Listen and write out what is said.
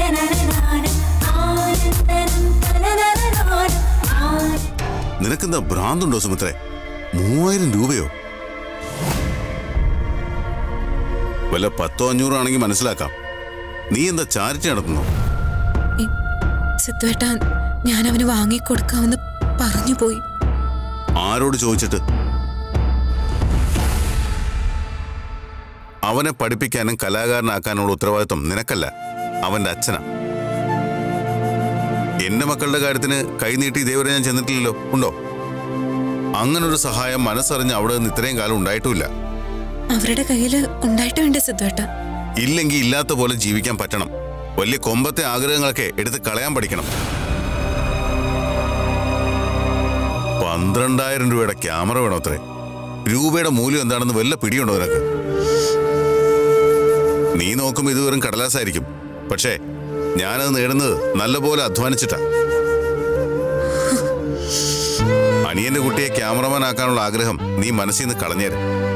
നിനക്കെന്താ ഭ്രാന്തുണ്ടോ സുമിത്രേ മൂവായിരം രൂപയോ വല്ല പത്തോ അഞ്ഞൂറോ ആണെങ്കിൽ മനസ്സിലാക്കാം നീ എന്താ ചാരിറ്റി നടത്തുന്നു സിദ്ധുവേട്ട ഞാൻ അവന് വാങ്ങിക്കൊടുക്കാമെന്ന് പറഞ്ഞു പോയി ആരോട് ചോദിച്ചിട്ട് അവനെ പഠിപ്പിക്കാനും കലാകാരനാക്കാനുള്ള ഉത്തരവാദിത്വം നിനക്കല്ല അവന്റെ അച്ഛനാ എന്റെ മക്കളുടെ കാര്യത്തിന് കൈനീട്ടി ഇതേവരെ ഞാൻ ചെന്നിട്ടില്ലല്ലോ ഉണ്ടോ അങ്ങനൊരു സഹായം മനസ്സറിഞ്ഞ് അവിടെ നിന്ന് ഇത്രയും കാലം ഉണ്ടായിട്ടുമില്ല അവരുടെ കയ്യിൽ ഉണ്ടായിട്ട് വേണ്ടേ സിദ്ധുവേട്ട ഇല്ലെങ്കിൽ ഇല്ലാത്ത പോലെ ജീവിക്കാൻ പറ്റണം വലിയ കൊമ്പത്തെ ആഗ്രഹങ്ങളൊക്കെ എടുത്ത് കളയാൻ പഠിക്കണം പന്ത്രണ്ടായിരം രൂപയുടെ ക്യാമറ വേണോ അത്രേ രൂപയുടെ മൂല്യം എന്താണെന്ന് വല്ല പിടിയുണ്ടോ നിനക്ക് നീ നോക്കുമ്പോൾ ഇത് വെറും കടലാസായിരിക്കും പക്ഷേ ഞാനത് നേടുന്നത് നല്ലപോലെ അധ്വാനിച്ചിട്ടാ അനിയന്റെ കുട്ടിയെ ക്യാമറമാൻ ആക്കാനുള്ള ആഗ്രഹം നീ മനസ്സിൽ നിന്ന് കളഞ്ഞേരും